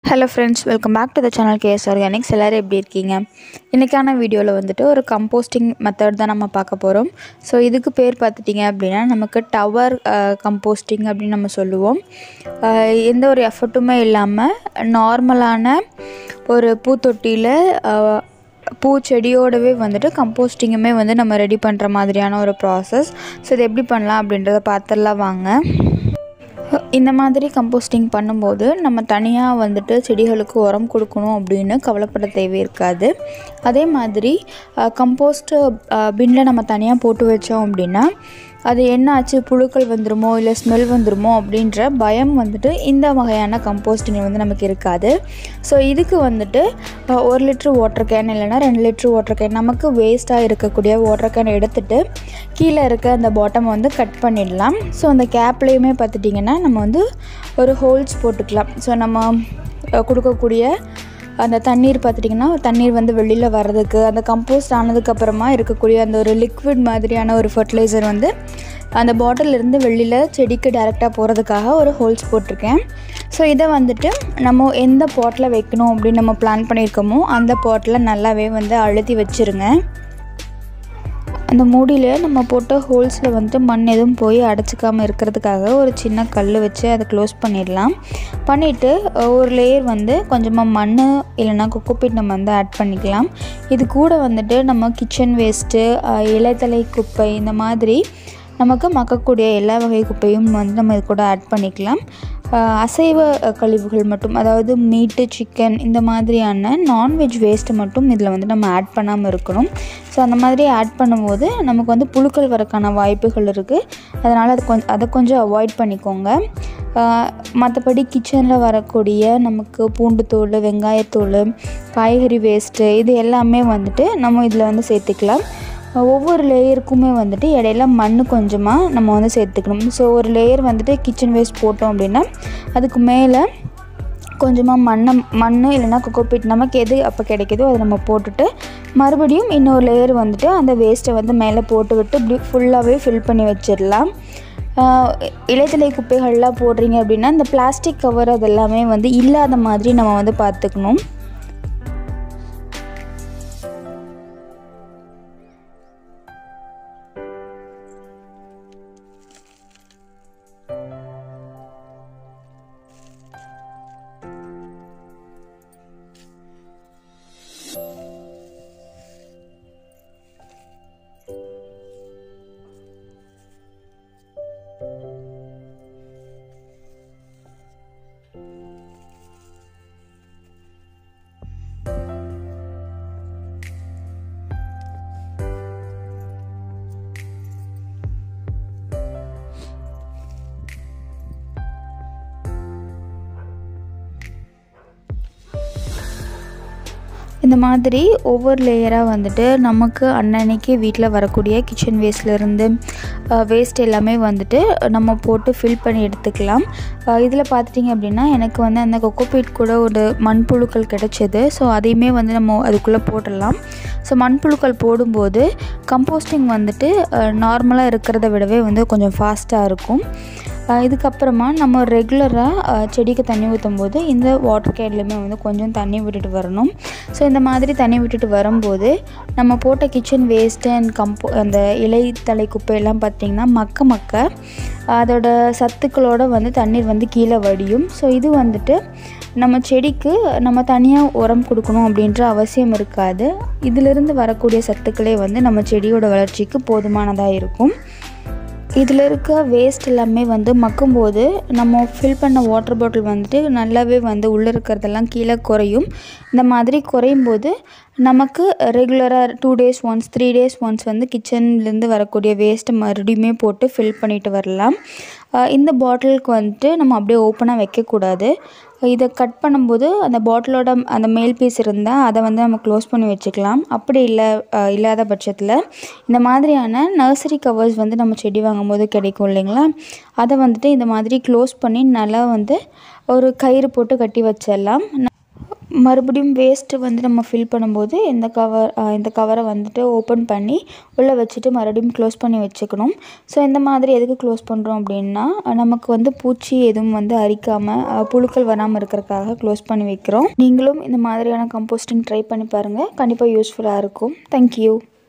hello friends welcome back to the channel KS Organics எல்லோரும் எப்படி இருக்கீங்க இன்றைக்கான வீடியோவில் வந்துட்டு ஒரு கம்போஸ்டிங் மெத்தட் தான் நம்ம பார்க்க போகிறோம் ஸோ இதுக்கு பேர் பார்த்துட்டிங்க அப்படின்னா நமக்கு டவர் கம்போஸ்டிங் அப்படின்னு நம்ம சொல்லுவோம் அஹ், எந்த ஒரு எஃபர்ட்டுமே இல்லாமல் நார்மலான ஒரு பூத்தொட்டியில் அஹ், பூச்செடியோடவே வந்துட்டு கம்போஸ்டிங்குமே வந்து நம்ம ரெடி பண்ணுற மாதிரியான ஒரு ப்ராசஸ் ஸோ இது எப்படி பண்ணலாம் அப்படின்றத பார்த்துடலாம் வாங்க இந்த மாதிரி கம்போஸ்டிங் பண்ணும்போது நம்ம தனியாக வந்துட்டு செடிகளுக்கு உரம் கொடுக்கணும் அப்படின்னு கவலைப்பட தேவை இருக்காது அதே மாதிரி கம்போஸ்ட் பின்னில் நம்ம தனியாக போட்டு வச்சோம் அப்படின்னா அது என்ன ஆச்சு புழுக்கள் வந்துருமோ இல்லை ஸ்மெல் வந்துருமோ அப்படின்ற பயம் வந்துட்டு இந்த வகையான கம்போஸ்டிங் வந்து நமக்கு இருக்காது ஸோ இதுக்கு வந்துட்டு அஹ், ஒரு லிட்ரு வாட்டர் கேன் இல்லைன்னா ரெண்டு லிட்ரு வாட்டர் கேன் நமக்கு வேஸ்ட்டாக இருக்கக்கூடிய வாட்டர் கேன் எடுத்துட்டு கீழே இருக்க அந்த பாட்டம் வந்து கட் பண்ணிடலாம் ஸோ அந்த கேப்லேயுமே பார்த்துட்டிங்கன்னா நம்ம வந்து ஒரு ஹோல்ஸ் போட்டுக்கலாம் ஸோ நம்ம அஹ், கொடுக்கக்கூடிய அந்த தண்ணீர் பார்த்துட்டிங்கன்னா தண்ணீர் வந்து வெளியில் வர்றதுக்கு அந்த கம்போஸ்ட் ஆனதுக்கப்புறமா இருக்கக்கூடிய அந்த ஒரு லிக்விட் மாதிரியான ஒரு ஃபர்டிலைசர் வந்து அந்த bottle இருந்து வெளியில் செடிக்கு டைரெக்டாக போகிறதுக்காக ஒரு ஹோல்ஸ் போட்டிருக்கேன் ஸோ இதை வந்துட்டு நம்ம எந்த பாட்டில் வைக்கணும் அப்படின்னு நம்ம பிளான் பண்ணியிருக்கோமோ அந்த பாட்டில் நல்லாவே வந்து அழுத்தி வச்சுருங்க அந்த மூடியில் நம்ம போட்ட ஹோல்ஸில் வந்துட்டு மண் எதுவும் போய் அடைச்சிக்காமல் இருக்கிறதுக்காக ஒரு சின்ன கல் வச்சு அதை க்ளோஸ் பண்ணிடலாம் பண்ணிவிட்டு ஒரு லேயர் வந்து கொஞ்சமாக மண் இல்லைன்னா கொக்கோபீட் நம்ம வந்து ஆட் பண்ணிக்கலாம் இது கூட வந்துட்டு நம்ம கிச்சன் வேஸ்ட்டு இலைத்தலை குப்பை இந்த மாதிரி நமக்கு மக்கக்கூடிய எல்லா வகை குப்பையும் வந்து நம்ம இது கூட ஆட் பண்ணிக்கலாம் அஹ் அசைவ அஹ், கழிவுகள் மட்டும் அதாவது மீட்டு சிக்கன் இந்த மாதிரியான நான்வெஜ் வேஸ்ட்டு மட்டும் இதில் வந்து நம்ம ஆட் பண்ணாமல் இருக்கணும் ஸோ அந்த மாதிரி ஆட் பண்ணும்போது நமக்கு வந்து புழுக்கள் வரக்கான வாய்ப்புகள் இருக்குது அதனால் அது கொஞ்சம் அதை கொஞ்சம் அவாய்ட் பண்ணிக்கோங்க மற்றபடி கிச்சனில் வரக்கூடிய நமக்கு பூண்டுத்தூள் வெங்காயத்தூள் காய்கறி வேஸ்ட்டு இது எல்லாமே வந்துட்டு நம்ம இதில் வந்து சேர்த்துக்கலாம் ஒவ்வொரு லேயருக்குமே வந்துட்டு இடையில மண் கொஞ்சமாக நம்ம வந்து சேர்த்துக்கணும் ஸோ ஒரு லேயர் வந்துட்டு கிச்சன் வேஸ்ட் போட்டோம் அப்படின்னா அதுக்கு மேலே கொஞ்சமாக மண்ணை மண் இல்லைன்னா கொக்கோபீட் நமக்கு எது அப்போ கிடைக்குதோ அதை நம்ம போட்டுட்டு மறுபடியும் இன்னொரு லேயர் வந்துட்டு அந்த வேஸ்ட்டை வந்து மேலே போட்டு விட்டு இப்படி ஃபுல்லாகவே ஃபில் பண்ணி வச்சிடலாம் ஆஹ் இலைத்தலை குப்பைகள்லாம் போடுறீங்க அப்படின்னா இந்த பிளாஸ்டிக் கவர் அதெல்லாமே வந்து இல்லாத மாதிரி நம்ம வந்து பார்த்துக்கணும் இந்த மாதிரி ஒவ்வொரு லேயராக வந்துட்டு நமக்கு அன்னன்னைக்கு வீட்டில் வரக்கூடிய கிச்சன் வேஸ்ட்லேருந்து வேஸ்ட் எல்லாமே வந்துட்டு நம்ம போட்டு ஃபில் பண்ணி எடுத்துக்கலாம் இதில் பார்த்துட்டிங்க அப்படின்னா எனக்கு வந்து அந்த கொக்கோபீட் கூட ஒரு மண்புழுக்கள் கிடச்சிது ஸோ அதையுமே வந்து நம்ம அதுக்குள்ளே போட்டுடலாம் ஸோ மண்புழுக்கள் போடும்போது கம்போஸ்டிங் வந்துட்டு நார்மலாக இருக்கிறத விடவே வந்து கொஞ்சம் ஃபாஸ்ட்டாக இருக்கும் அஹ் இதுக்கப்புறமா நம்ம ரெகுலராக செடிக்கு தண்ணி ஊற்றும் போது இந்த வாட்டர் கேன்லையுமே வந்து கொஞ்சம் தண்ணி விட்டுட்டு வரணும் ஸோ இந்த மாதிரி தண்ணி விட்டுட்டு வரும்போது நம்ம போட்ட கிச்சன் வேஸ்ட்டு அண்ட் கம்போ அந்த இலை தலை குப்பையெல்லாம் பார்த்திங்கன்னா மக்க மக்க அதோட சத்துக்களோட வந்து தண்ணீர் வந்து கீழே வடியும் ஸோ இது வந்துட்டு நம்ம செடிக்கு நம்ம தனியாக உரம் கொடுக்கணும் அப்படின்ற அவசியம் இருக்காது இதிலிருந்து வரக்கூடிய சத்துக்களே வந்து நம்ம செடியோட வளர்ச்சிக்கு போதுமானதாக இருக்கும் இதில் இருக்க வேஸ்ட் எல்லாமே வந்து மக்கும்போது நம்ம ஃபில் பண்ண வாட்டர் பாட்டில் வந்துட்டு நல்லாவே வந்து உள்ளே இருக்கிறதெல்லாம் கீழே குறையும் இந்த மாதிரி குறையும் போது நமக்கு ரெகுலராக two days once three days once வந்து கிச்சன்லேருந்து வரக்கூடிய வேஸ்ட்டை மறுபடியுமே போட்டு ஃபில் பண்ணிட்டு வரலாம் அஹ் இந்த பாட்டிலுக்கு வந்துட்டு நம்ம அப்படியே ஓப்பனாக வைக்கக்கூடாது இதை கட் பண்ணும்போது அந்த பாட்டிலோட அந்த மேல் பீஸ் இருந்தால் அதை வந்து நம்ம க்ளோஸ் பண்ணி வச்சுக்கலாம் அப்படி இல்லை அஹ் இல்லாத பட்சத்தில் இந்த மாதிரியான நர்சரி கவர்ஸ் வந்து நம்ம செடி வாங்கும்போது கிடைக்கும் இல்லைங்களா அதை வந்துட்டு இந்த மாதிரி க்ளோஸ் பண்ணி நல்லா வந்து ஒரு கயிறு போட்டு கட்டி வச்சிடலாம் மறுபடியும் வேஸ்ட்டு வந்து நம்ம ஃபில் பண்ணும்போது இந்த கவர் இந்த கவரை வந்துட்டு ஓப்பன் பண்ணி உள்ளே வச்சுட்டு மறுபடியும் க்ளோஸ் பண்ணி வச்சுக்கணும் ஸோ இந்த மாதிரி எதுக்கு க்ளோஸ் பண்ணுறோம் அப்படின்னா நமக்கு வந்து பூச்சி எதுவும் வந்து அரிக்காமல் புழுக்கள் வராமல் இருக்கிறதுக்காக க்ளோஸ் பண்ணி வைக்கிறோம் நீங்களும் இந்த மாதிரியான கம்போஸ்டிங் ட்ரை பண்ணி பாருங்கள் கண்டிப்பாக யூஸ்ஃபுல்லாக இருக்கும் தேங்க்யூ